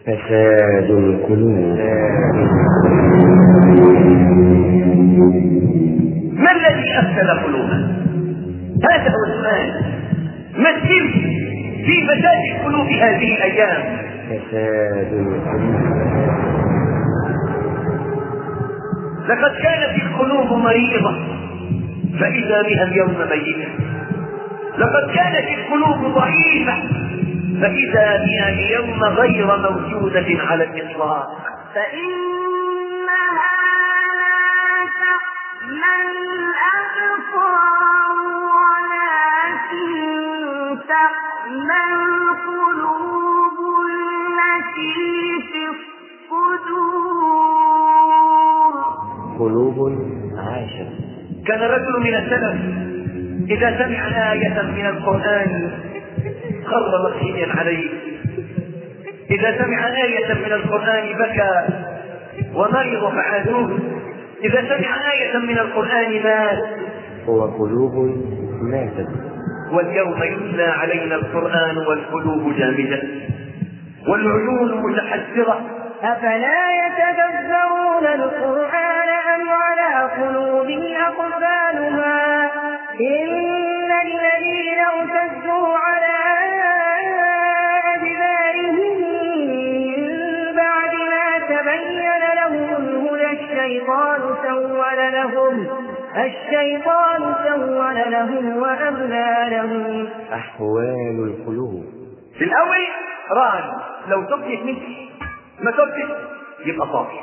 فساد القلوب ما الذي افسد قلوبنا هذا هو السؤال ما السر في فساد القلوب هذه الايام فساد القلوب لقد كانت القلوب مريضه فاذا بها اليوم ميته لقد كانت القلوب ضعيفه فاذا بها اليوم غير موجوده على الاطلاق فإنها لا تعمى الأبصار ولكن تعمى القلوب التي في الصدور قلوب عاشت كان رجل من السلف إذا سمع آية من القرآن خر مغشيا عليه إذا سمع آية من القرآن بكى ومرض فعادوه إذا سمع آية من القرآن مات وقلوب ماتت واليوم يتلى علينا القرآن والقلوب جامدة والعيون متحسرة أفلا يتدبرون القرآن أم على قلوب أقفالها إن الذين ارتدوا على أدبارهم من بعد ما تبين لهم الهدى الشيطان سول لهم الشيطان سول لهم وأملى لهم أحوال القلوب في الأول ران لو تبكي منك ما تبكي يبقى صافي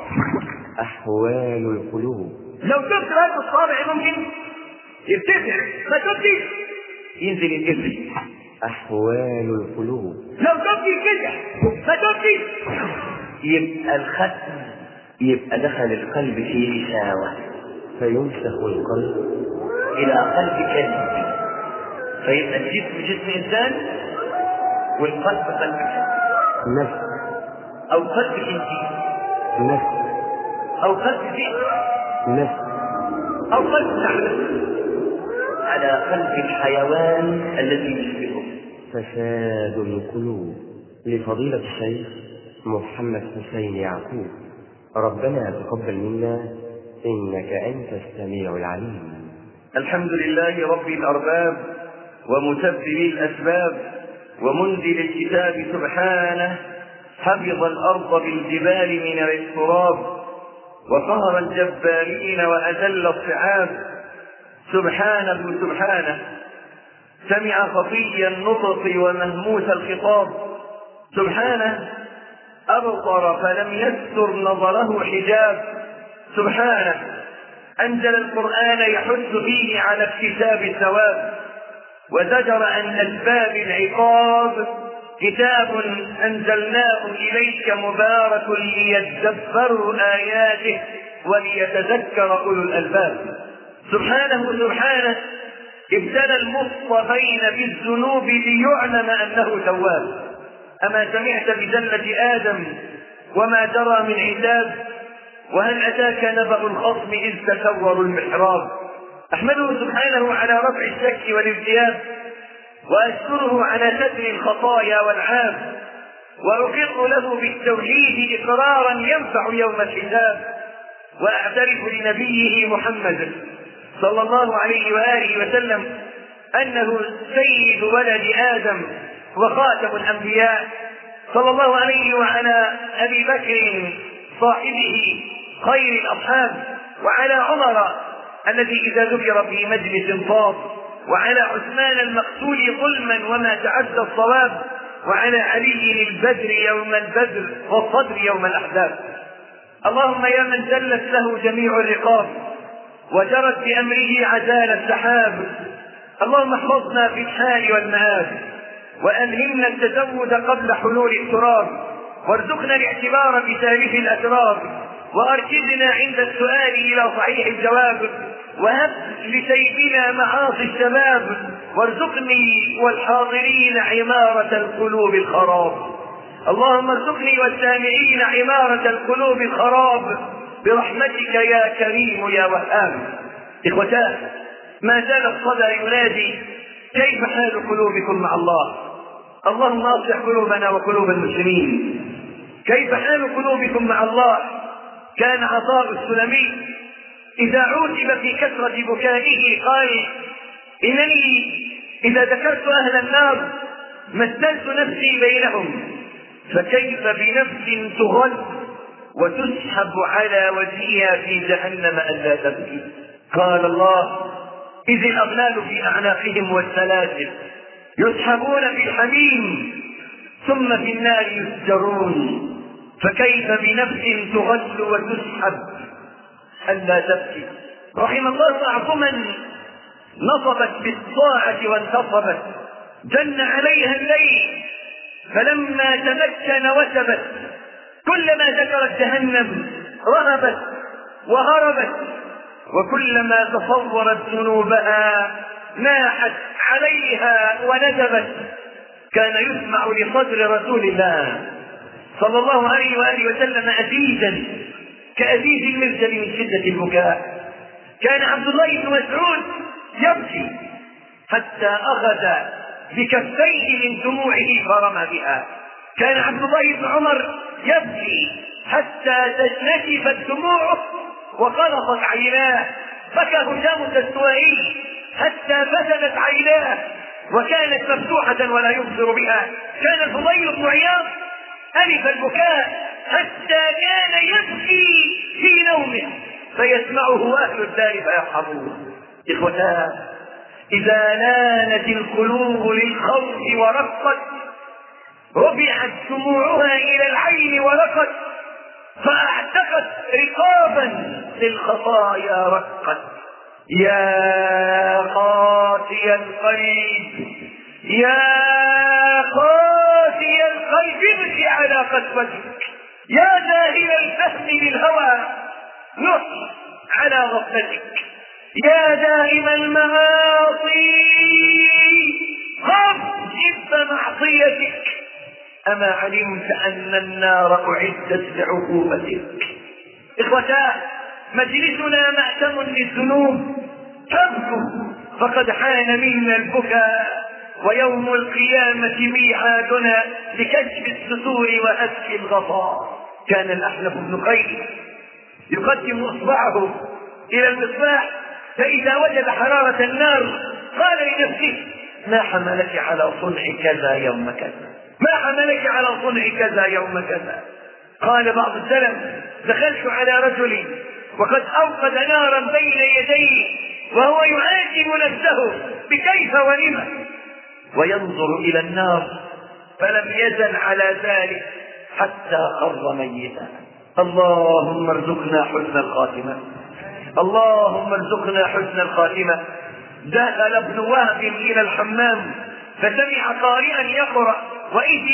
أحوال القلوب لو تبكي هذا الصابع ممكن يرتفع ما تبكي ينزل ينزل أحوال القلوب لو تبكي كده ما تبكي يبقى الختم يبقى دخل القلب فيه غشاوة فيمسخ القلب إلى قلب كلب فيبقى الجسم جسم إنسان والقلب قلب كلب نفس أو قلب إنسان نفس أو قلب ذئب نفس أو قلب ثعلب على قلب الحيوان الذي يشبهه فساد القلوب لفضيلة الشيخ محمد حسين يعقوب ربنا تقبل منا إنك أنت السميع العليم الحمد لله رب الأرباب ومسبب الأسباب ومنزل الكتاب سبحانه حفظ الأرض بالجبال من التراب وقهر الجبارين وأذل الصعاب سبحانه سبحانه سمع خفي النطق ومهموس الخطاب سبحانه أبصر فلم يستر نظره حجاب سبحانه أنزل القرآن يحث فيه على اكتساب الثواب وزجر عن أسباب العقاب كتاب أنزلناه إليك مبارك ليدبروا آياته وليتذكر أولو الألباب سبحانه سبحانه ابتلى المصطفين بالذنوب ليعلم أنه تواب أما سمعت بزلة آدم وما جرى من عتاب وهل أتاك نبأ الخصم إذ تسوروا المحراب أحمده سبحانه على رفع الشك والارتياب وأشكره على ستر الخطايا والعاب وأقر له بالتوحيد إقرارا ينفع يوم الحساب وأعترف لنبيه محمد صلى الله عليه وآله وسلم أنه سيد ولد آدم وخاتم الأنبياء صلى الله عليه وعلى أبي بكر صاحبه خير الأصحاب وعلى عمر الذي إذا ذكر في مجلس طاب وعلى عثمان المقتول ظلما وما تعدى الصواب وعلى علي البدر يوم البدر والصدر يوم الأحزاب اللهم يا من زلت له جميع الرقاب وجرت بأمره عزال السحاب اللهم احفظنا في الحال والمآب وألهمنا التزود قبل حلول التراب وارزقنا الاعتبار بتاريخ الأسرار وأرشدنا عند السؤال إلى صحيح الجواب وهب لسيفنا معاصي الشباب وارزقني والحاضرين عمارة القلوب الخراب اللهم ارزقني والسامعين عمارة القلوب الخراب برحمتك يا كريم يا وهاب إخوتاه ما زال الصدى ينادي كيف حال قلوبكم مع الله اللهم اصلح قلوبنا وقلوب المسلمين كيف حال قلوبكم مع الله كان عطاء السلمي إذا عوتب في كثرة بكائه قال إنني إذا ذكرت أهل النار مثلت نفسي بينهم فكيف بنفس تغل وتسحب على وجهها في جهنم ألا تبكي قال الله إذ الأغلال في أعناقهم والسلاسل يسحبون في الحميم ثم في النار يسجرون فكيف بنفس تغل وتسحب ألا تبكي رحم الله أعظما نصبت بالطاعة وانتصبت جن عليها الليل فلما تمكن وثبت كلما ذكرت جهنم رهبت وهربت وكلما تصورت ذنوبها ناحت عليها وندبت كان يسمع لصدر رسول الله صلى الله عليه واله وسلم أزيزا كأزيز المرسل من شدة البكاء كان عبد الله بن مسعود يبكي حتى أخذ بكفيه من دموعه فرمى بها كان عبد الله بن عمر يبكي حتى نشفت دموعه وخلصت عيناه بكى هشام الدستوائي حتى فسدت عيناه وكانت مفتوحة ولا يبصر بها كان الفضيل بن عياض ألف البكاء حتى كان يبكي في نومه فيسمعه أهل الدار فيرحمون إخوتاه إذا نالت القلوب للخوف ورقت رفعت دموعها إلى العين ورقت فأعتقت رقابا للخطايا رقت يا قاسي القلب يا قاسي القلب ابكي على قسوتك يا جاهل الفهم بالهوى نص على غفلتك يا دائم المعاصي خف جد معصيتك أما علمت أن النار أعدت لعقوبتك إخوتاه مجلسنا مأتم للذنوب تبكوا فقد حان منا البكاء ويوم القيامة ميعادنا لكشف الستور وهتك الغطاء كان الأحنف بن قيس يقدم إصبعه إلى المصباح فإذا وجد حرارة النار قال لنفسه ما حملك على صنع كذا يوم كذا ما حملك على صنع كذا يوم كذا قال بعض السلف دخلت على رجل وقد أوقد نارا بين يديه وهو يعاتب نفسه بكيف ولم وينظر إلى النار فلم يزل على ذلك حتى خر ميتا اللهم ارزقنا حسن الخاتمة اللهم ارزقنا حسن الخاتمة دخل ابن وهب إلى الحمام فسمع قارئا يقرأ وإذ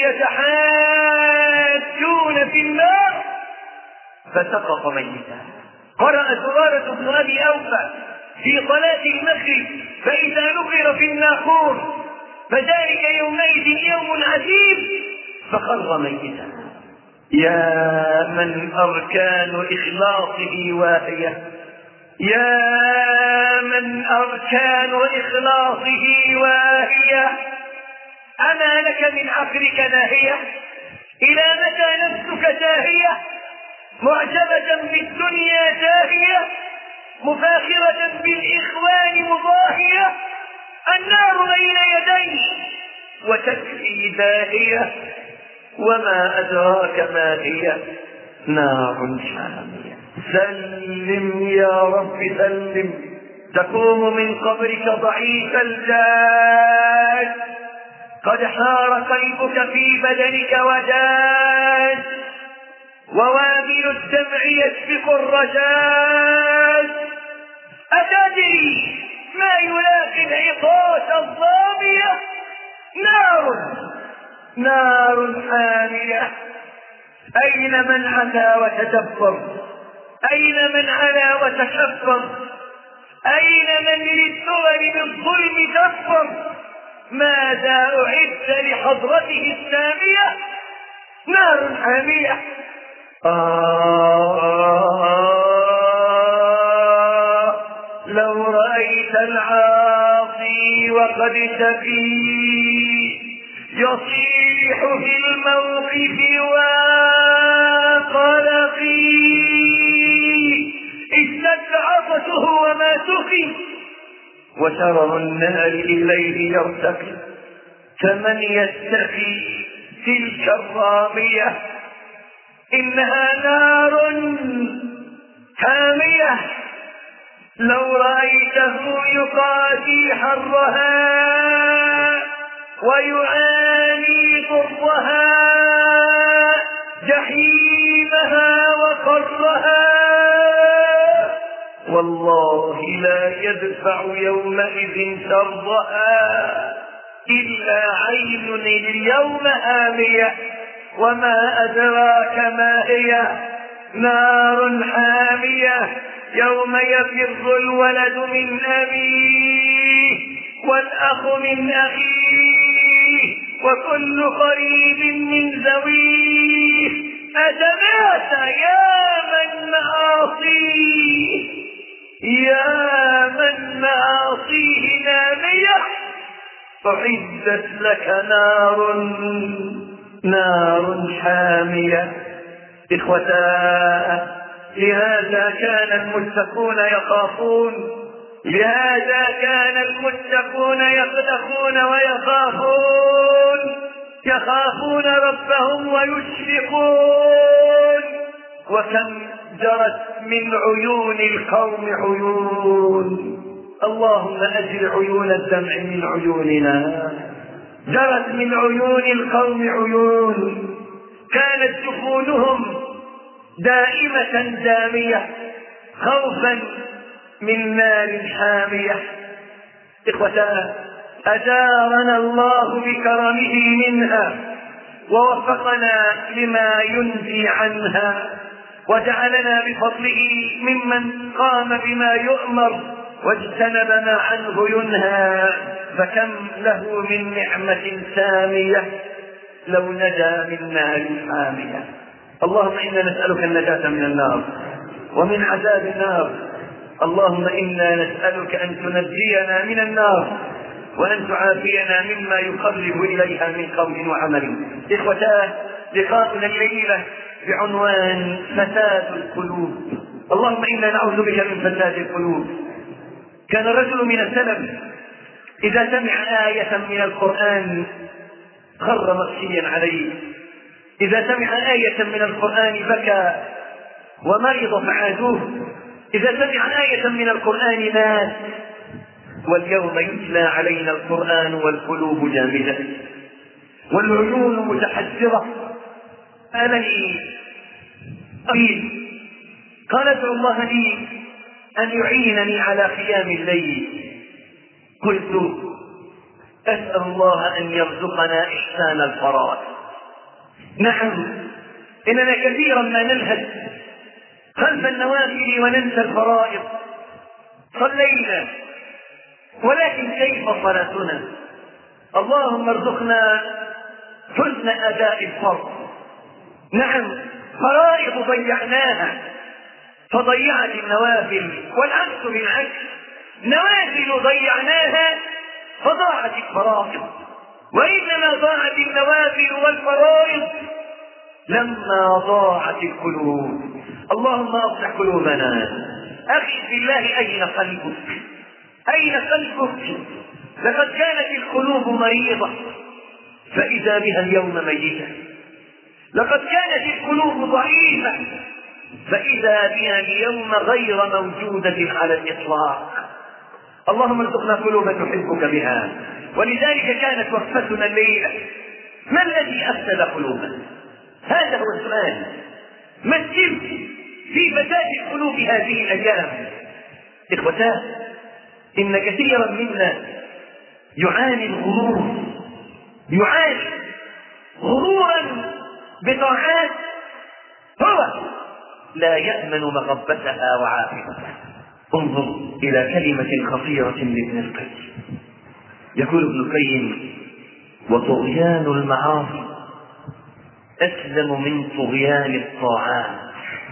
يتحاجون في النار فسقط ميتا قرأ زرارة بن أبي أوفى في صلاة المغرب فإذا نقر في الناقور فذلك يومئذ يوم عجيب فخر ميتا يا من أركان إخلاصه واهية يا من أركان إخلاصه واهية أما لك من عقلك ناهية إلى متى نفسك تاهية معجبة بالدنيا تاهية مفاخرة بالإخوان مضاهية النار بين يديه وتكفي داهية وما أدراك ما هي نار حامية سلم يا رب سلم تقوم من قبرك ضعيف الجاد قد حار قلبك في بدنك وداج ووابل الدمع يسبق الرجاج أتدري ما يلاقي العطاش الظامية نار نار حامية أين من علا وتدبر أين من علا وتكبر أين من للثغر بالظلم كفر ماذا أعد لحضرته السامية نار حامية آه لو رأيت العاصي وقد شفي يصيح في الموقف واه يصطفي وشرر النار إليه يرتقي فمن يتقي تلك الرامية إنها نار حامية لو رأيته يقاسي حرها ويعاني ضرها جحيمها وقرها والله لا يدفع يومئذ شرها إلا عين اليوم آمية وما أدراك ما هي نار حامية يوم يفر الولد من أبيه والأخ من أخيه وكل قريب من ذويه أتمات يا من معاصيه يا من معاصيه نامية أعدت لك نار نار حامية إخوتا لهذا كان المتقون يخافون لهذا كان المتقون يصدقون ويخافون يخافون ربهم ويشفقون وكم جرت من عيون القوم عيون اللهم أجل عيون الدمع من عيوننا جرت من عيون القوم عيون كانت جفونهم دائمة دامية خوفا من نار حامية إخوتنا أجارنا الله بكرمه منها ووفقنا لما ينجي عنها وجعلنا بفضله ممن قام بما يؤمر واجتنب ما عنه ينهى فكم له من نعمة سامية لو نجا من نار حامية اللهم إنا نسألك النجاة من النار ومن عذاب النار اللهم إنا نسألك أن تنجينا من النار وأن تعافينا مما يقرب إليها من قول وعمل إخوتاه لقاؤنا الليلة بعنوان فساد القلوب اللهم إنا نعوذ بك من فساد القلوب كان الرجل من السلف إذا سمع آية من القرآن خر مغشيا عليه إذا سمع آية من القرآن بكى ومرض فعادوه إذا سمع آية من القرآن مات واليوم يتلى علينا القرآن والقلوب جامدة والعيون متحجرة أنني أريد قال ادعو الله لي أن يعينني على قيام الليل قلت أسأل الله أن يرزقنا إحسان الفرائض نعم إننا كثيرا ما ننهج خلف النوافل وننسى الفرائض صلينا ولكن كيف صلاتنا اللهم ارزقنا حسن أداء الفرض نعم فرائض ضيعناها فضيعت النوافل والعكس بالعكس نوافل ضيعناها فضاعت الفرائض وإنما ضاعت النوافل والفرائض لما ضاعت القلوب اللهم اصلح قلوبنا اخي في الله اين قلبك اين قلبك لقد كانت القلوب مريضه فاذا بها اليوم ميته لقد كانت القلوب ضعيفه فاذا بها اليوم غير موجوده على الاطلاق اللهم ارزقنا قلوبا نحبك بها ولذلك كانت وقفتنا الليله ما الذي افسد قلوبنا هذا هو السؤال ما السر في فساد القلوب هذه الايام اخوتاه ان كثيرا منا يعاني الغرور يعاني غرورا بطاعات هو لا يامن مغبتها وعافيتها انظر الى كلمه خطيره لابن القيم يقول ابن القيم وطغيان المعاصي أسلم من طغيان الطاعات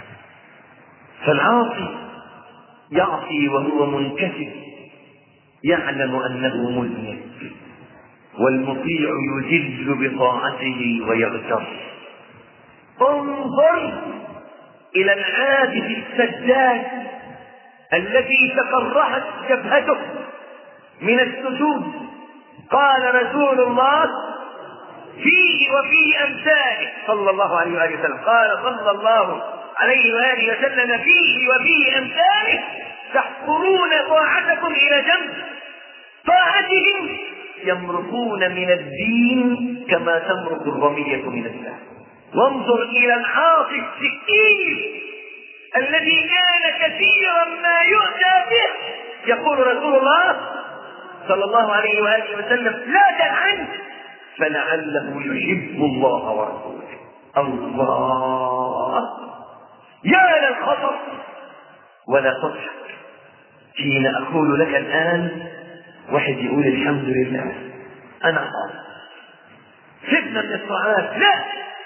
فالعاصي يعصي وهو منكسر يعلم أنه مذنب والمطيع يجل بطاعته ويغتر انظر إلى العابد السجاد التي تقرحت جبهته من السجود قال رسول الله فيه وفي امثاله صلى الله عليه واله وسلم قال صلى الله عليه واله وسلم فيه وفي امثاله تحقرون طاعتكم الى جنب طاعتهم يمرقون من الدين كما تمرق الرمية من السهم وانظر إلى العاصي السكين الذي كان كثيرا ما يؤتى به يقول رسول الله صلى الله عليه وآله وسلم لا تلعنه فلعله يحب الله ورسوله الله يا للخطر ولا تضحك حين أقول لك الآن واحد يقول الحمد لله أنا قال سيبنا من الطاعات لا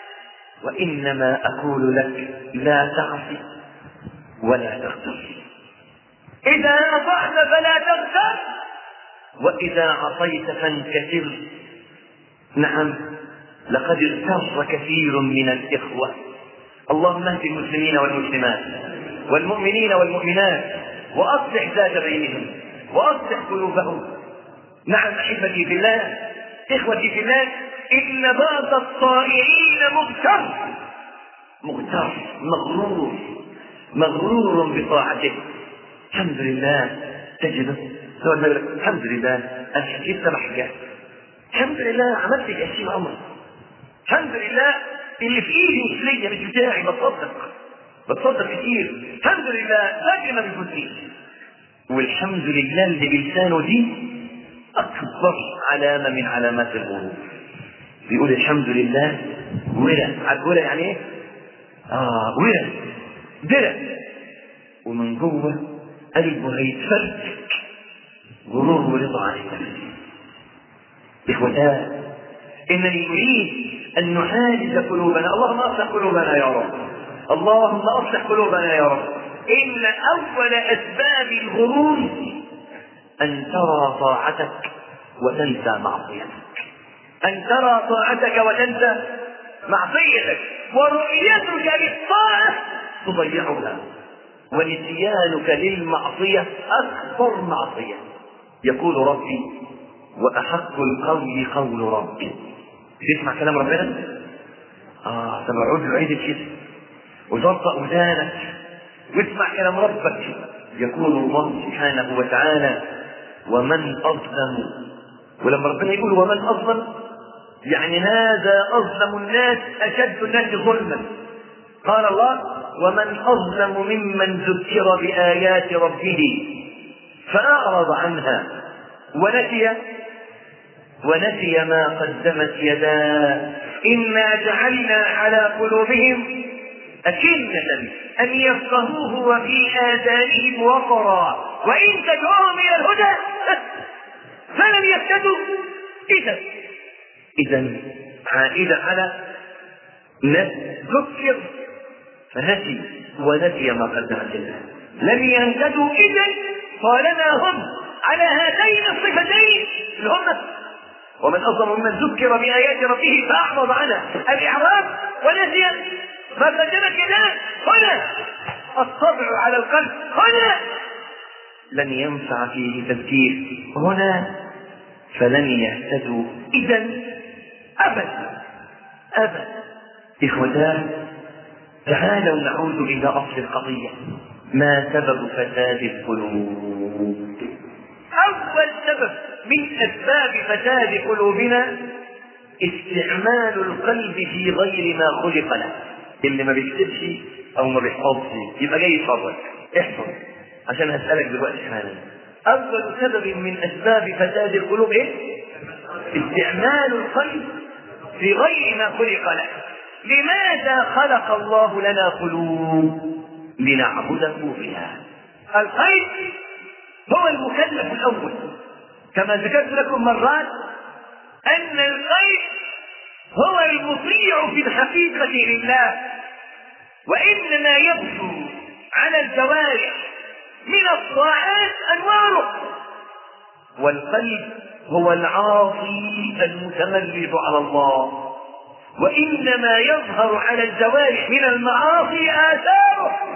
وإنما أقول لك لا تعصي ولا تغتر إذا أطعت فلا تغتر وإذا عصيت فانكسر نعم لقد اغتر كثير من الإخوة اللهم اهد المسلمين والمسلمات والمؤمنين والمؤمنات وأصلح ذات بينهم وأصلح قلوبهم نعم أحبتي في الله إخوتي في الله إن بعض الطائعين مغتر مغتر مغرور مغرور بطاعته الحمد لله تجده الحمد لله أنا حكيت سبع حاجات الحمد لله عملت عشرين عمر الحمد لله اللي في ايدي مش ليا مش بتاعي بتصدق بتصدق كتير الحمد لله باقي ما بيفوتنيش والحمد لله اللي بلسانه دي اكبر علامه من علامات الغرور بيقول الحمد لله ورع عارف ورع يعني ايه؟ اه ورع درع ومن جوه قلبه هيتفرتك غرور ورضا عن النفس إخوتان إنني أريد أن نعالج قلوبنا اللهم أصلح قلوبنا يا رب اللهم أصلح قلوبنا يا رب إن أول أسباب الغرور أن ترى طاعتك وتنسى معصيتك أن ترى طاعتك وتنسى معصيتك ورؤيتك للطاعة تضيعها ونسيانك للمعصية أكبر معصية يقول ربي وأحق القول قول ربي تسمع كلام ربنا؟ آه طب اقعد له عيد كده وطبق ودانك واسمع كلام ربك يقول الله سبحانه وتعالى ومن أظلم ولما ربنا يقول ومن أظلم يعني هذا أظلم الناس أشد الناس ظلما قال الله ومن أظلم ممن ذكر بآيات ربه فأعرض عنها ونسي ونسي ما قدمت يداه إنا جعلنا على قلوبهم أكنة أن يفقهوه وفي آذانهم وقرا وإن تدعوهم إلى الهدى فلم يهتدوا إذا إذا عائدة على ذكر فنسي ونسي ما قدمت الله لم يهتدوا إذا طالما هم على هاتين الصفتين اللي هم ومن أظلم ممن ذكر بآيات ربه فأعرض عنها الإعراض ونسي ما قدمت يداه هنا الطبع على القلب هنا لن ينفع فيه تفكير هنا فلن يهتدوا إذا أبدا أبدا إخوتان تعالوا نعود إلى أصل القضية ما سبب فساد القلوب أول سبب من أسباب فساد قلوبنا استعمال القلب في غير ما خلق له اللي ما بيكتبش أو ما بيحفظش يبقى جاي يتفرج احفظ عشان هسألك دلوقتي حالا أول سبب من أسباب فساد القلوب إيه؟ استعمال القلب في غير ما خلق له لماذا خلق الله لنا قلوب لنعبده بها القلب هو المكلف الأول كما ذكرت لكم مرات أن القلب هو المطيع في الحقيقة لله وإنما يبدو على الجوارح من الطاعات أنواره والقلب هو العاصي المتمرد على الله وإنما يظهر على الجوارح من المعاصي آثاره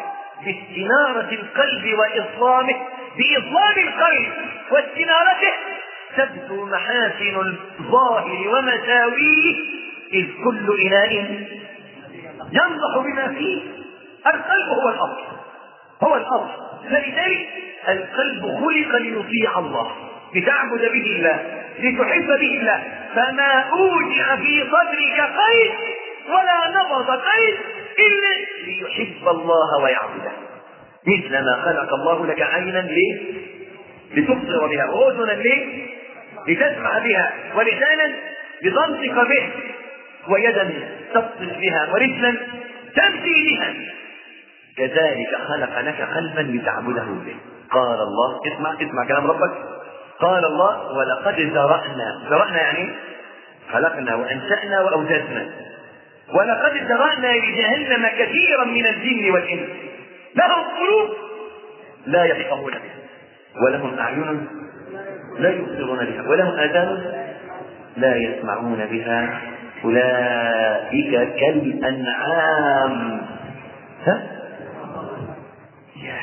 باستنارة القلب وإظلامه بإظلام القلب واستنارته تبدو محاسن الظاهر ومساويه إذ كل إناء ينضح بما فيه القلب هو الأصل هو الأصل فلذلك القلب خلق ليطيع الله لتعبد به الله لتحب به الله فما أودع في صدرك قيد ولا نبض قيد إلا ليحب الله ويعبده مثل ما خلق الله لك عينا ليه؟ لتبصر بها وأذنا ليه؟ لتسمع بها ولسانا لتنطق به ويدا تبطش بها ورجلا تمشي بها كذلك خلق لك قلبا لتعبده به قال الله اسمع اسمع كلام ربك قال الله ولقد ذرأنا ذرأنا يعني خلقنا وأنشأنا وأوجدنا ولقد ذرأنا لجهنم كثيرا من الجن والإنس لهم قلوب لا يفقهون بها ولهم أعين لا يبصرون بها ولهم آذان لا يسمعون بها أولئك كالأنعام ها؟ يا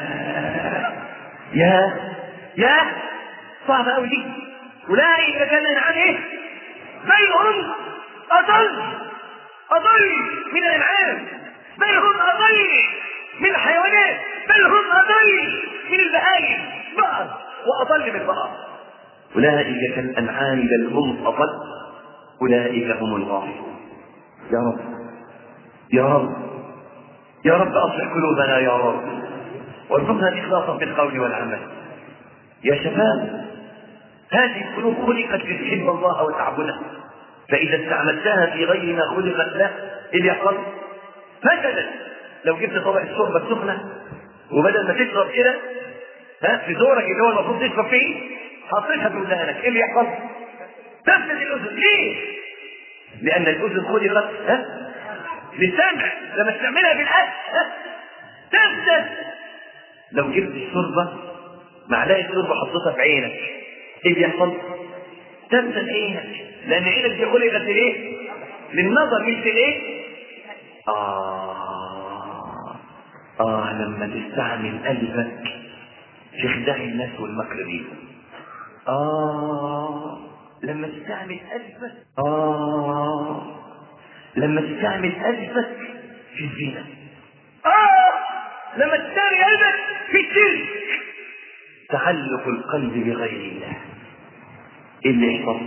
يا يا صعبة أوي دي أولئك كالأنعام إيه؟ بل هم أضل أضل من الأنعام بل هم أضل من الحيوانات بل هم أضل من البهائم بقر وأضل من البقر أولئك كالأنعام بل هم أضل أولئك هم الغافلون يا رب يا رب يا رب أصلح قلوبنا يا رب وارزقنا الإخلاص في القول والعمل يا شباب هذه القلوب خلقت لتحب الله وتعبده فإذا استعملتها في غير ما خلقت له إيه اللي يحصل؟ مثلا لو جبت طبق الشوربة السخنة وبدل ما تشرب كده ها في زورك اللي هو المفروض تشرب فيه حطيتها في ودانك ايه اللي يحصل؟ تفسد الأذن ليه؟ لأن الأذن خلقت ها للسمع لما تستعملها بالأكل ها تفسد لو جبت الشوربة معلقة شوربة حطيتها في عينك ايه اللي يحصل؟ تفسد عينك لأن عينك دي خلقت ليه؟ للنظر مش للايه؟ آه آه لما تستعمل قلبك في خداع الناس والمكر بيهم آه لما تستعمل قلبك آه لما تستعمل قلبك في الزنا آه لما تستعمل قلبك في الشرك تعلق القلب بغير الله إيه اللي يحصل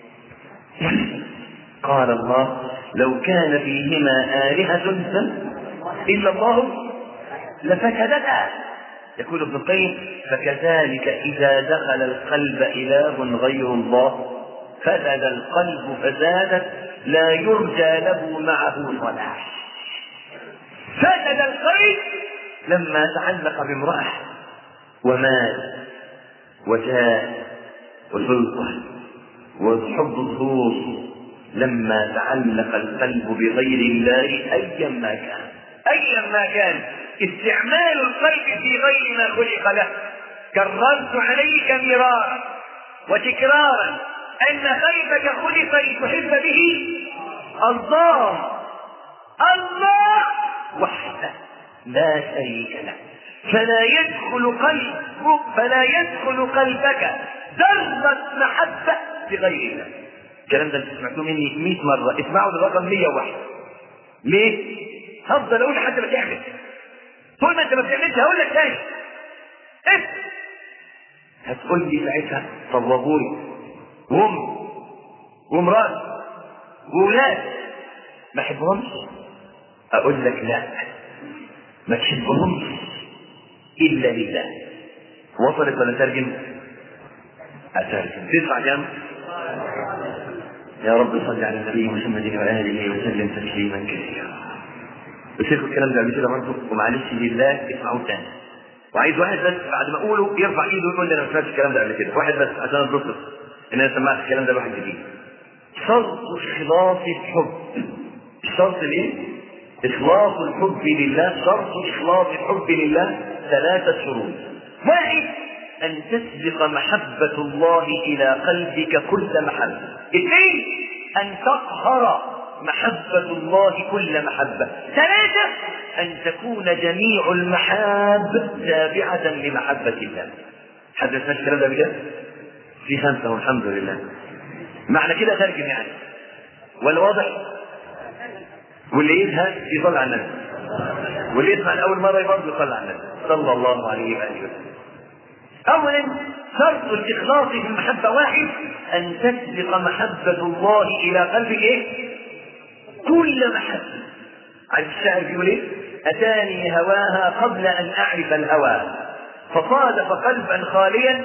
قال الله لو كان فيهما آلهة إلا الله لفسدتا يقول ابن القيم فكذلك إذا دخل القلب إله غير الله فسد القلب فزادت لا يرجى له معه صلاح فسد القلب لما تعلق بامرأة ومال وجاه وسلطة وحب الظهور لما تعلق القلب بغير الله أيا ما كان أيا ما كان استعمال القلب في غير ما خلق له كررت عليك مرارا وتكرارا أن قلبك خلق لتحب به الله الله وحده لا شريك له فلا يدخل قلبك فلا يدخل قلبك ذرة محبة بغير الله الكلام ده انت سمعتوه مني 100 مرة اسمعوا للرقم 101 ليه؟ هفضل اقول لحد ما تعمل طول ما انت ما بتعملش هقول لك تاني ايه هتقول لي ساعتها طب وابوي وامي ومراتي واولاد ما احبهمش اقول لك لا ما تحبهمش الا لله وصلت ولا ترجم اترجم تدفع كام يا رب صل على النبي محمد واله وسلم تسليما كثيرا بشيخ الكلام ده قبل كده برضه ومعلش لله اسمعوه تاني وعايز واحد بس بعد ما اقوله يرفع ايده ويقول لي انا ما سمعتش الكلام ده قبل كده واحد بس عشان اتبسط ان انا سمعت الكلام ده لواحد جديد شرط اخلاص الحب الشرط الايه؟ اخلاص الحب لله شرط اخلاص الحب لله ثلاثة شروط واحد ان تسبق محبة الله الى قلبك كل محبة اثنين ان تقهر محبة الله كل محبة ثلاثة أن تكون جميع المحاب تابعة لمحبة الله حد ما الكلام ده بجد؟ في خمسة والحمد لله معنى كده ترجم يعني ولا واضح؟ واللي يزهق يصلي على النبي واللي يسمع لأول مرة برضه يصلي على النبي صلى الله عليه وآله وسلم أولا شرط الإخلاص في المحبة واحد أن تسبق محبة الله إلى قلبك إيه؟ كل محبة عن الشاعر بيقول إيه؟ أتاني هواها قبل أن أعرف الهوى فصادف قلبا خاليا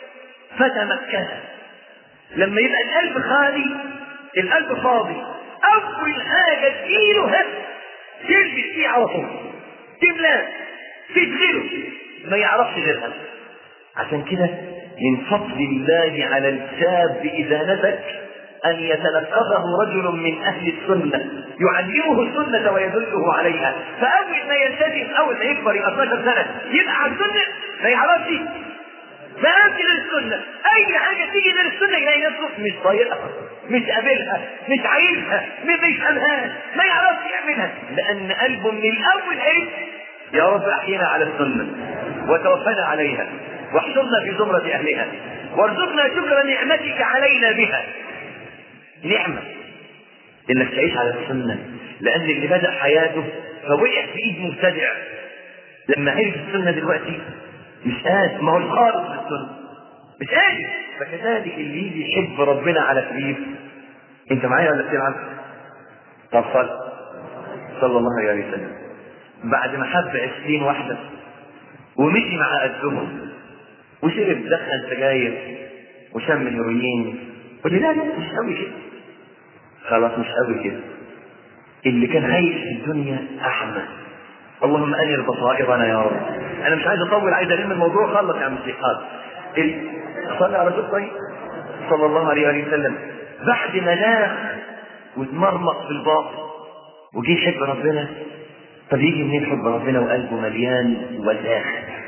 فتمكن لما يبقى القلب خالي القلب فاضي أول حاجة تجيله هم تلبس فيه على طول تملاه تشغله ما يعرفش غيرها عشان كده من فضل الله على الشاب إذا نسك أن يتلقفه رجل من أهل السنة يعلمه السنة ويدله عليها فأول ما يلتزم أول ما يكبر يبقى 12 سنة يبقى على السنة ما يعرفش ما يعرفش للسنة أي حاجة تيجي من السنة يلاقي نفسه مش طايقها مش قابلها مش عايزها مش بيفهمهاش ما يعرفش يعملها لأن قلبه من الأول إيه يا رب أحينا على السنة وتوفنا عليها واحشرنا في زمرة أهلها وارزقنا شكر نعمتك علينا بها نعمة إنك تعيش على السنة لأن اللي بدأ حياته فوقع في إيد مبتدع لما عرف السنة دلوقتي مش قادر ما هو الخالص للسنة مش قادر فكذلك اللي يجي يحب ربنا على كبير انت معايا ولا بتلعب؟ طب صل صلى الله عليه وسلم بعد ما حب عشرين واحدة ومشي مع قدهم وشرب دخن سجاير وشم الهيروين قلت لا لا مش قوي كده خلاص مش قوي كده اللي كان عايش في الدنيا احمد اللهم انر بصائرنا يا رب انا مش عايز اطول عايز الم الموضوع خلص يا عم الشيخ ال... صلى على رسول طيب صلى الله عليه وآله وسلم بعد ما ناخ واتمرمط في الباطل وجه يحب ربنا طب يجي منين حب ربنا وقلبه مليان وزاخ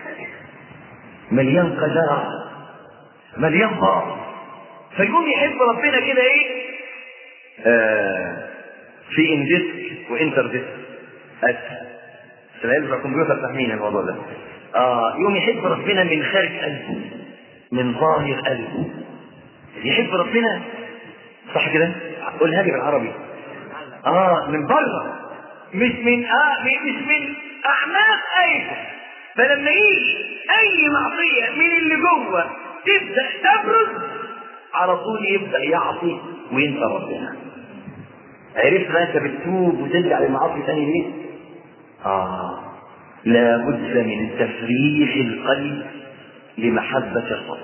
مليان قذارة مليان باطل فيقوم يحب ربنا كده ايه آه في اندسك وانتر ديسك العلم الكمبيوتر فاهمين الموضوع ده اه يوم يحب ربنا من خارج قلبه من ظاهر قلبه يحب ربنا صح كده قولها لي بالعربي اه من بره مش من اه مش من اعماق قلبه فلما يجي اي معصيه من اللي جوه تبدا تبرز على طول يبدا يعصي وينسى ربنا عرفت بقى انت بتتوب وترجع للمعاصي تاني ليه؟ آه لابد من تفريغ القلب لمحبة الرب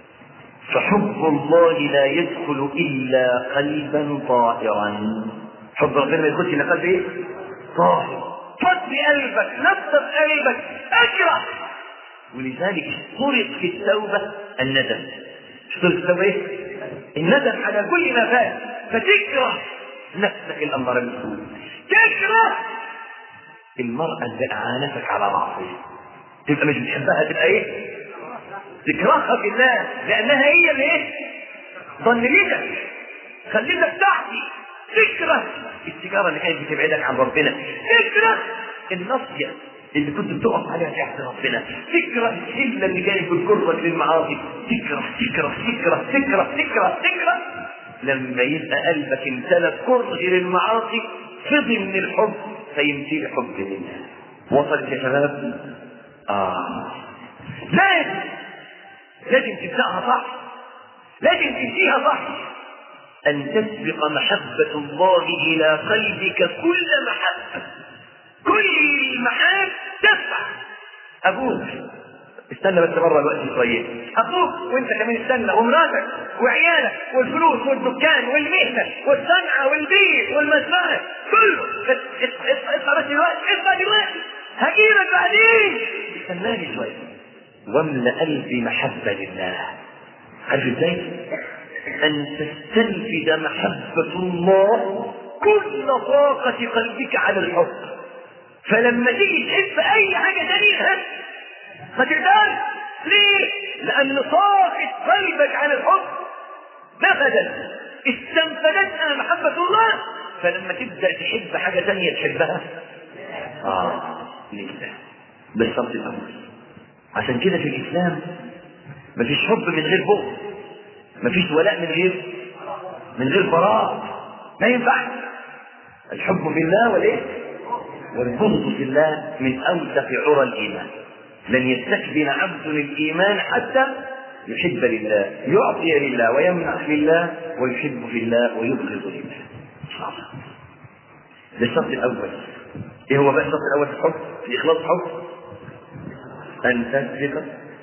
فحب الله لا يدخل إلا قلبا طاهرا حب ربنا ما يدخلش إلا قلب إيه؟ طاهر فضي قلبك نظف قلبك اكره ولذلك اشترط في التوبة الندم اشترط في التوبة ايه؟ الندم على كل ما فات فتكره نفسك الأمر بالسوء تكره المرأة اللي أعانتك على معصية تبقى مش بتحبها تبقى ايه؟ تكرهها في الله لأنها هي اللي ايه؟ ضللتك خليتك تحتي تكره السيجارة اللي كانت بتبعدك عن ربنا تكره النصية اللي كنت بتقف عليها تحت ربنا تكره الحلة اللي كانت بتجرك للمعاصي تكره تكره تكره تكره تكره تكره لما يبقى قلبك امتلأ كره للمعاصي فضي من الحب فيمتلي حب لله وصلت يا شباب اه لازم لازم تبدأها صح لازم تمشيها صح أن تسبق محبة الله إلى قلبك كل محبة كل المحاب تسبق أبوك استنى بس بره الوقت شوية أخوك وأنت كمان استنى ومراتك وعيالك والفلوس والدكان والمهنة والصنعة والبيت والمزرعة كله بس اطلع بس دلوقتي اطلع دلوقتي هجيبك بعدين استناني شوية واملأ قلبي محبة لله عارف ازاي؟ أن تستنفد محبة الله كل طاقة قلبك على الحب فلما تيجي تحب أي حاجة تانية ما تقدرش ليه؟ لأن طاقة قلبك على الحب نفذت استنفدتها محبة الله فلما تبدا تحب حاجه ثانيه تحبها اه لله ده الشرط الاول عشان كده في الاسلام مفيش حب من غير بغض مفيش ولاء من غير من غير براء ما ينفع الحب في الله والايه والبغض في الله من اوثق عرى الايمان لن يستكبر عبد الايمان حتى يحب لله يعطي لله ويمنح لله ويحب في الله ويبغض لله ده الشرط الاول ايه هو بقى الشرط الاول في الحب في اخلاص الحب ان تسبق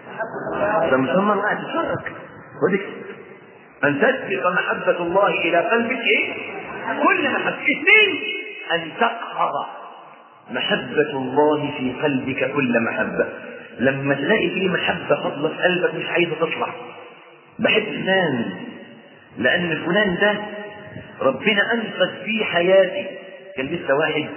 لما ثم الله تشارك ودك ان تسبق محبة الله الى قلبك ايه كل محبة اثنين ان تقهر محبة الله في قلبك كل محبة لما تلاقي فيه محبة فضلة في قلبك مش عايزة تطلع بحب فلان لأن فلان ده ربنا أنقذ فيه حياتي كان لسه واحد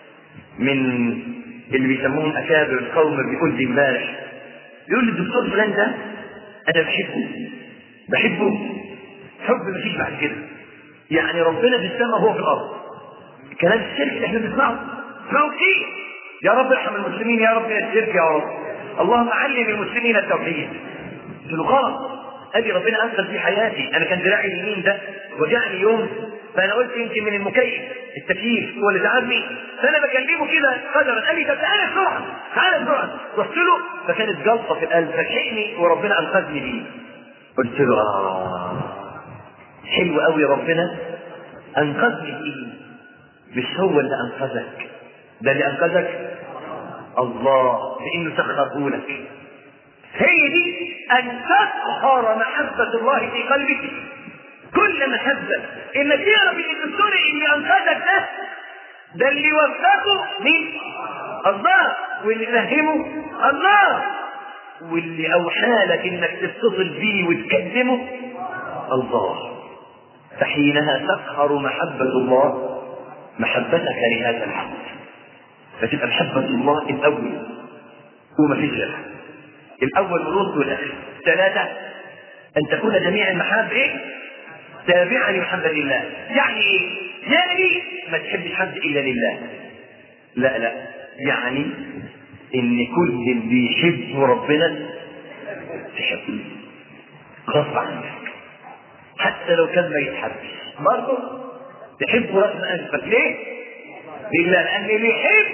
من اللي بيسموهم أكابر القوم بيقول لي امبارح يقول لي الدكتور فلان ده أنا بحبه بحبه حب مفيش بعد كده يعني ربنا في السماء وهو في الأرض كلام الشرك اللي احنا بنسمعه اسمعوا كتير يا رب ارحم المسلمين يا رب من الشرك يا رب اللهم علم المسلمين التوحيد قلت له غلط قال لي ربنا انقذ في حياتي انا كان دراعي اليمين ده وجعني يوم فانا قلت يمكن من المكيف التكييف هو اللي تعبني فانا بكلمه كده قدرا قال لي طب تعالى بسرعه تعالى بسرعه رحت له فكانت جلطه في القلب فلحقني وربنا انقذني بيه قلت له اه حلو قوي ربنا انقذني بيه مش هو اللي انقذك ده اللي انقذك الله لانه سخره لك هي دي ان تقهر محبه الله في قلبك كل محبه انك تعرف ان الدكتور اللي انقذك ده ده اللي وفقه مين الله واللي فهمه الله واللي اوحى لك انك تتصل بيه وتكلمه الله فحينها تقهر محبه الله محبتك لهذا العبد فتبقى محبة الله الأول وما فيش غيرها الأول والوسط والآخر ثلاثة أن تكون جميع المحاب إيه؟ تابعة لمحبة الله يعني إيه؟ يعني ما تحبش حد إلا لله لا لا يعني إن كل اللي يحب ربنا تحبه غصب عنك حتى لو كان ما يتحبش برضه تحبه رغم أنفك ليه؟ لله لأن اللي يحب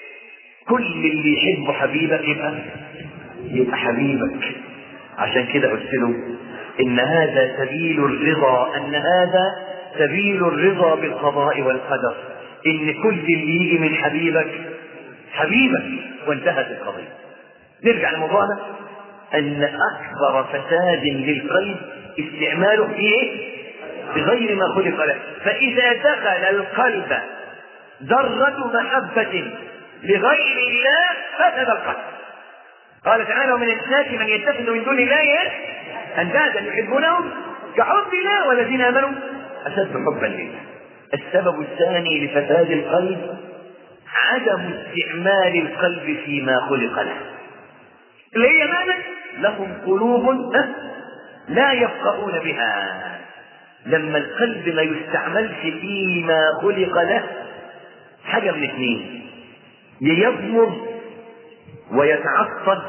كل اللي يحب حبيبك يبقى يبقى حبيبك عشان كده قلت له ان هذا سبيل الرضا ان هذا سبيل الرضا بالقضاء والقدر ان كل اللي يجي من حبيبك حبيبك وانتهت القضيه نرجع لموضوعنا ان اكبر فساد للقلب استعماله في ايه بغير ما خلق له فاذا دخل القلب ذرة محبة لغير الله فسد القلب قال تعالى ومن الناس من يتخذ من دون الله اندادا يحبونهم كحب الله والذين امنوا اشد حبا لله السبب الثاني لفساد القلب عدم استعمال القلب فيما خلق له اللي هي معنى لهم قلوب لا يفقهون بها لما القلب ما يستعملش فيما خلق له حاجة من اثنين يضمر ويتعصب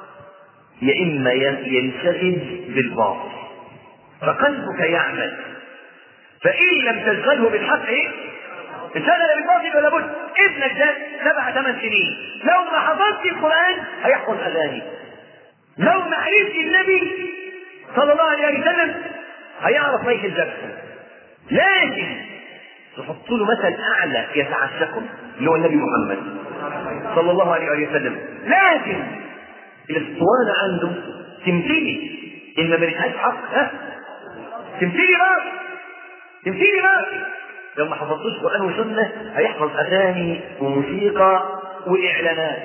يا إما ينشغل بالباطل فقلبك يعمل فإن لم تشغله بالحق إيه؟ انشغل بالباطل ولا بد ابنك ده سبع ثمان سنين لو ما حفظت القرآن هيحفظ أغاني لو ما عرفت النبي صلى الله عليه وسلم هيعرف مايكل جاكسون لكن تحط له مثل اعلى يتعشقه اللي هو النبي محمد صلى الله عليه وسلم لكن الاسطوانه عنده تمثيلي ان ما لقاش حق ها تمثيلي بقى تمثيلي بقى لو ما حفظتوش قران وسنه هيحفظ اغاني وموسيقى واعلانات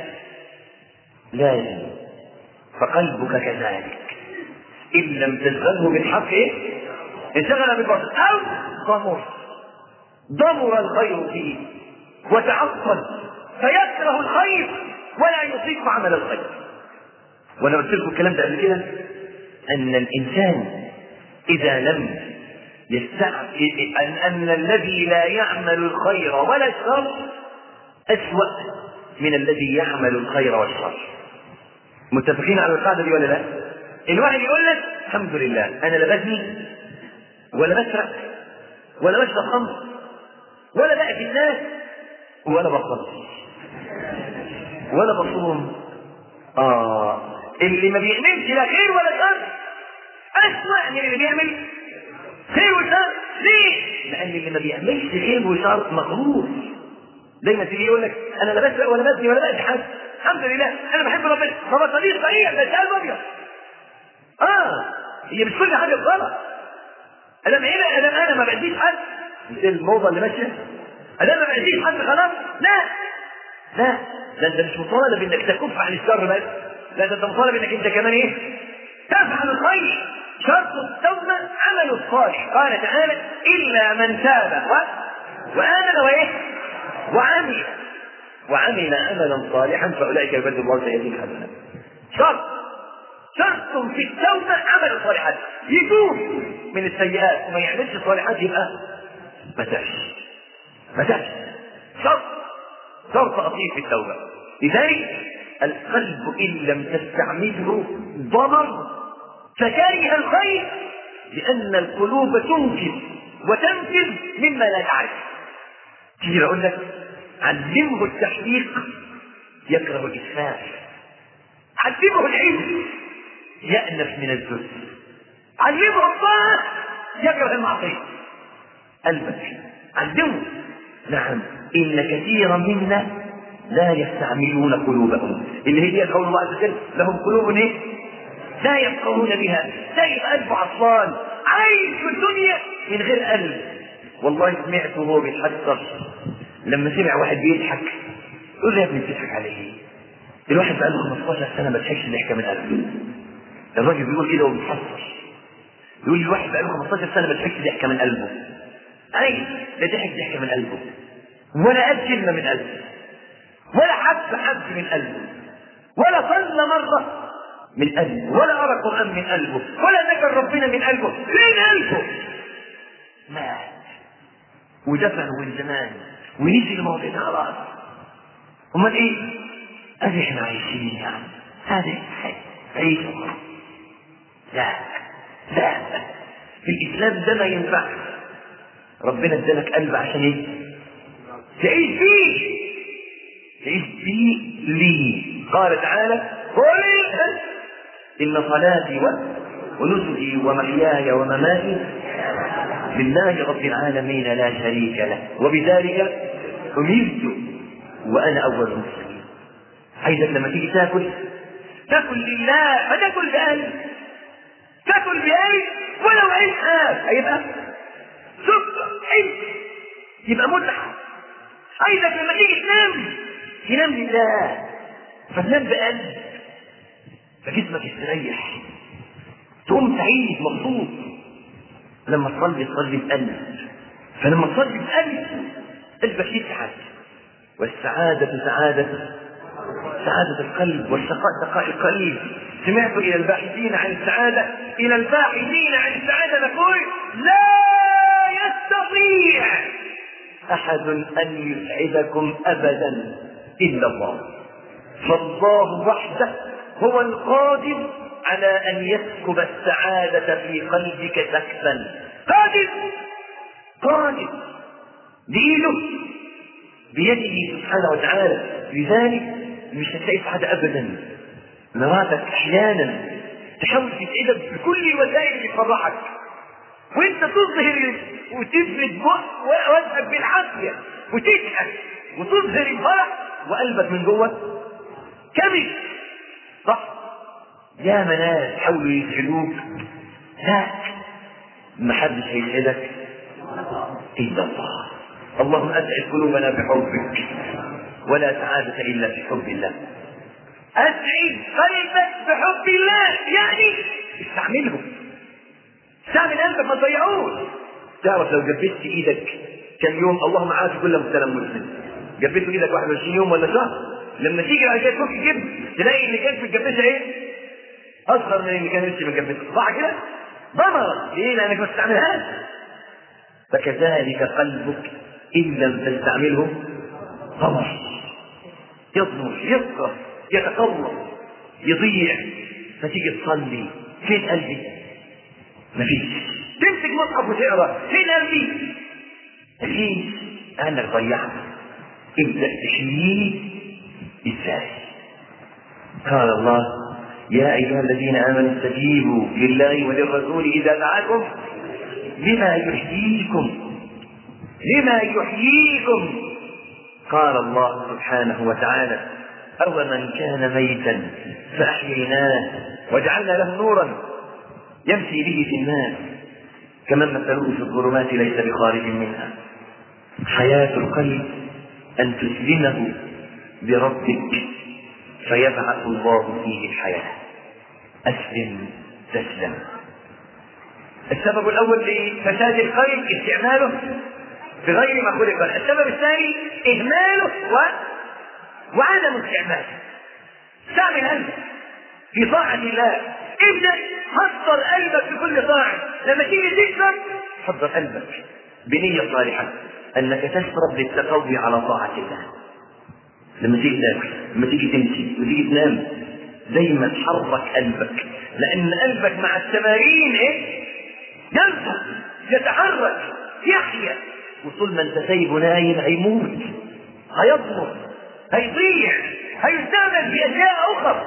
لازم فقلبك كذلك ان لم تشغله بالحق ايه انشغل بالباطل او ضمر ضمر الخير فيه وتعصب فيكره الخير ولا يطيق عمل الخير وانا قلت لكم الكلام ده قبل كده ان الانسان اذا لم يستعب أن, أن الذي لا يعمل الخير ولا الشر أسوأ من الذي يعمل الخير والشر متفقين على القاعدة دي ولا لا؟ الواحد يقول لك الحمد لله أنا لا بزني ولا بسرق ولا بشرب خمر ولا بأذي الناس ولا بصلي ولا بصوم آه اللي ما بيعملش لا خير ولا شر أسوأ من اللي بيعمل خير وشر ليه؟ لأن اللي ما بيعملش خير وشر مغرور دايما تيجي يقول لك أنا لا بسرق ولا بزني ولا بأذي حد الحمد لله أنا بحب ربنا ما بصليش صحيح بس قلب أبيض آه هي مش كل حاجة غلط أنا هنا أنا أنا ما بأذيش حد مش الموضة اللي ماشية أنا ما بأذيش حد خلاص لا لا ده انت مش مطالب انك تكف عن الشر بس لا ده انت مطالب انك انت كمان ايه تفعل الخير شرط التوبة عمل الصالح قال تعالى إلا من تاب و... وآمن وإيه وعمل وعمل عملا صالحا فأولئك يبدل الله سيئاتهم حسنات شرط شرط في التوبة عمل الصالحات يتوب من السيئات وما يعملش الصالحات يبقى ما تابش ما تابش شرط شرط أصيل في التوبة لذلك القلب إن لم تستعمله ضمر فكره الخير لأن القلوب تنكر وتنفذ مما لا تعرف تيجي أقول لك علمه التحقيق يكره الإسفاف علمه العلم يأنف من الذل علمه الطاعة يكره المعصية قلبك علمه نعم إن كثيرا منا لا يستعملون قلوبهم اللي هي قول الله عز وجل لهم قلوب ايه؟ لا يفقهون بها سايب قلبه عطلان عايش في الدنيا من غير قلب والله سمعته وهو بيتحسر لما سمع واحد بيضحك يقول له يا ابني بتضحك على ايه؟ الواحد بقى له 15 سنه ما ضحكش ضحكه من قلبه الراجل بيقول كده وهو بيتحسر يقول لي الواحد بقى له 15 سنه ما ضحكش ضحكه من قلبه اي لا ضحك ضحكه من قلبه ولا قال كلمه من قلبه ولا حب حد من قلبه ولا صلى مرة من قلبه ولا قرأ قرآن من قلبه ولا ذكر ربنا من قلبه فين قلبه مات ودفن من زمان ونسي الموضوع ده خلاص امال ايه ادي احنا عايشين يعني هذا عيش لا لا في الاسلام ده ما ينفعش ربنا ادالك قلب عشان ايه تعيش فيه تعيش فيه لي قال تعالى قل إن صلاتي ونسكي ومحياي ومماتي لله رب العالمين لا شريك له وبذلك أمرت وأنا أول المسلمين عايزك لما تيجي تاكل تاكل لله فتاكل بقلب تاكل بقلب ولو عين حاف هيبقى سكر حلو يبقى متعة عايزك لما تيجي تنام تنام لله فتنام بقلب فجسمك يستريح تقوم سعيد مبسوط لما تصلي تصلي بقلب فلما تصلي بقلب قلبك يسعد والسعادة سعادة سعادة القلب والشقاء شقاء القلب سمعت إلى الباحثين عن السعادة إلى الباحثين عن السعادة نقول لا يستطيع أحد أن يسعدكم أبدا إلا الله فالله وحده هو القادر على أن يسكب السعادة في قلبك سكبا قادر قادر بإيده بيده سبحانه وتعالى لذلك مش هتلاقي سعادة أبدا مراتك أحيانا تحاول تسعدك بكل الوسائل اللي تفرحك وانت تظهر وتفرد وجهك بالعافية وتضحك وتظهر الفرح وقلبك من جوه كبد صح يا مناس حاولوا يسعدوك لا ما حدش هيسعدك الا الله اللهم اسعد قلوبنا بحبك ولا سعادة الا في حب الله اسعد قلبك بحب الله يعني استعمله استعمل قلبك ما تضيعوش تعرف لو جبست ايدك كم يوم اللهم عافي كل مبتلى مسلم جبست ايدك 21 يوم ولا شهر لما تيجي بعد كده تفك جيب تلاقي اللي كانت متجبسه ايه؟ اصغر من اللي كان لسه متجبسه صح كده؟ ضمرت ليه؟ لانك ما تستعملهاش فكذلك قلبك إن لم تستعمله طمس يطمس يسقط يتقوى يضيع فتيجي تصلي فين قلبي؟ مفيش تمسك مصحف وتقرا فين قلبي؟ مفيش انك ضيعت ابدا تشيل ازاي؟ قال الله يا ايها الذين امنوا استجيبوا لله وللرسول اذا دعاكم لما يحييكم لما يحييكم قال الله سبحانه وتعالى أو من كان ميتا فأحييناه وجعلنا له نورا يمشي به في الناس كمن مثله في الظلمات ليس بخارج منها حياة القلب أن تسلمه بربك فيبعث الله فيه الحياة أسلم تسلم السبب الأول لفساد القلب استعماله بغير ما خلق له السبب الثاني إهماله و... وعدم استعماله استعمل قلبك في طاعة الله ابدأ حضر قلبك في كل طاعة لما تيجي تشرب حضر قلبك بنية صالحة أنك تشرب للتقوي على طاعة الله لما تيجي تاكل لما تيجي تمشي لما تيجي تنام دايما حرك قلبك لأن قلبك مع التمارين إيه؟ ينفع يتحرك يحيا وطول ما انت سايبه نايم هيموت هيضمر هيضيع هيستعمل في اشياء اخرى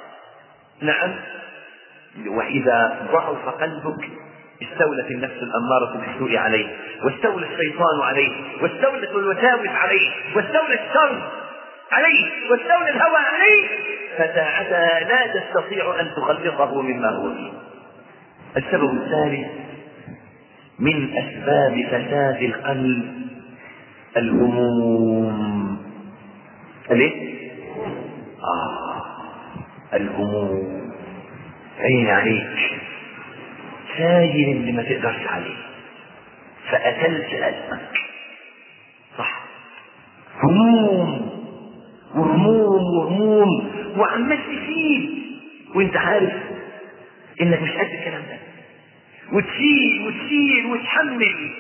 نعم واذا ضعف قلبك استولت النفس الاماره بالسوء عليه واستولى الشيطان عليه واستولت الوساوس عليه واستولى الشر عليه واستولى الهوى عليه فساعتها لا تستطيع ان تخلصه مما هو فيه السبب الثالث من أسباب فساد القلب الهموم الايه؟ آه الهموم عين عليك ساجل اللي ما تقدرش عليه فأتلت قلبك صح هموم وهموم وهموم وعمال تشيل وانت عارف انك مش قد الكلام ده وتشيل وتشيل وتحمل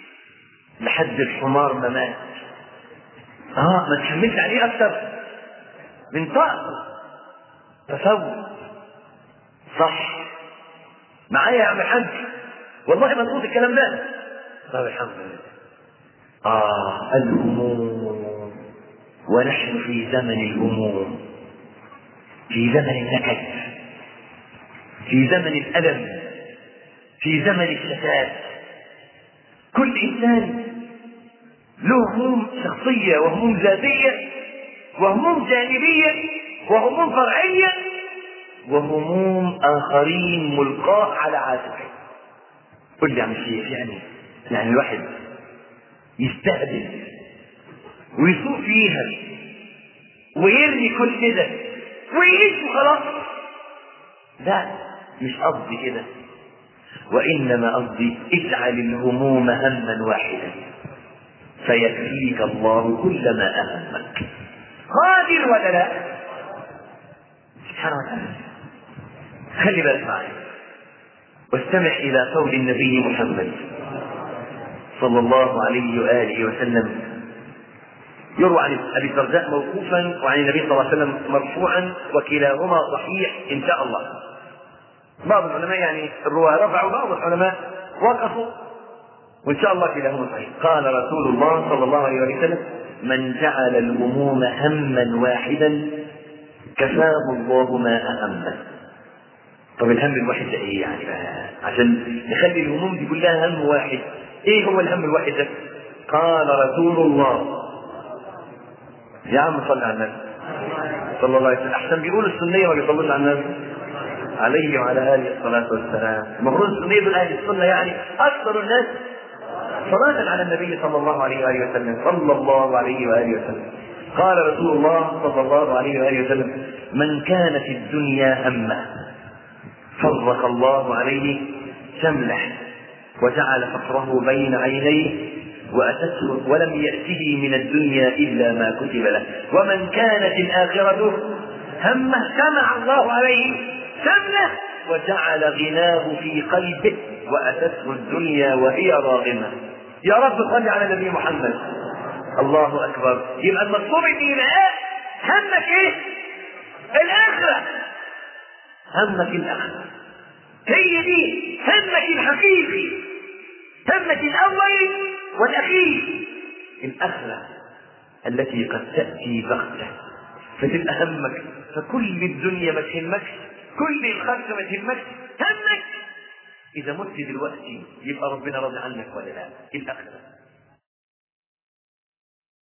لحد الحمار ما مات اه ما تحملش عليه اكتر من طاقته تصور صح معايا يا عم الحاج والله مظبوط الكلام ده طب الحمد لله اه الهموم ونحن في زمن الهموم في زمن النكد في زمن الالم في زمن الشتات كل انسان له هموم شخصيه وهموم ذاتيه وهموم جانبيه وهموم فرعيه وهموم اخرين ملقاه على عاتقه قل لي يا عم الشيخ يعني يعني الواحد يستهدف ويسوق فيها ويرمي كل ده ويعيش وخلاص لا مش قصدي كده وإنما قصدي اجعل الهموم هما واحدا فيكفيك الله كل ما أهمك قادر ولا لا سبحانه وتعالى خلي بالك معي واستمع إلى قول النبي محمد صلى الله عليه وآله وسلم يروى عن ابي الدرداء موقوفا وعن النبي صلى الله عليه وسلم مرفوعا وكلاهما صحيح ان شاء الله. بعض العلماء يعني الرواه رفعوا بعض العلماء وقفوا وان شاء الله كلاهما صحيح. قال رسول الله صلى الله عليه وسلم: من جعل الهموم هما واحدا كفاه الله ما اهمه. طب الهم الواحد ده ايه يعني بقى؟ عشان نخلي الهموم دي كلها هم واحد. ايه هو الهم الواحد ده؟ قال رسول الله يا عم صل على النبي صلى الله عليه وسلم احسن بيقولوا السنيه ما بيصلوش على النبي عليه وعلى اله الصلاه والسلام المفروض السنيه دول اهل السنه يعني اكثر الناس صلاه على النبي صلى الله عليه واله وسلم صلى الله عليه واله وسلم قال رسول الله صلى الله عليه واله وسلم من كان في الدنيا همه فرق الله عليه شمله وجعل فقره بين عينيه وأتته ولم يأته من الدنيا إلا ما كتب له ومن كانت الآخرة همه جمع الله عليه سمنه وجعل غناه في قلبه وأتته الدنيا وهي راغمة يا رب صل على النبي محمد الله اكبر يبقى المطلوب ان يبقى همك ايه الاخره همك الاخره هي دي همك الحقيقي همك الاول والاخير الاخره التي قد تاتي بغته فتبقى همك فكل الدنيا ما تهمكش كل الخلق ما تهمكش همك اذا مت دلوقتي يبقى ربنا راضي عنك ولا لا الاخره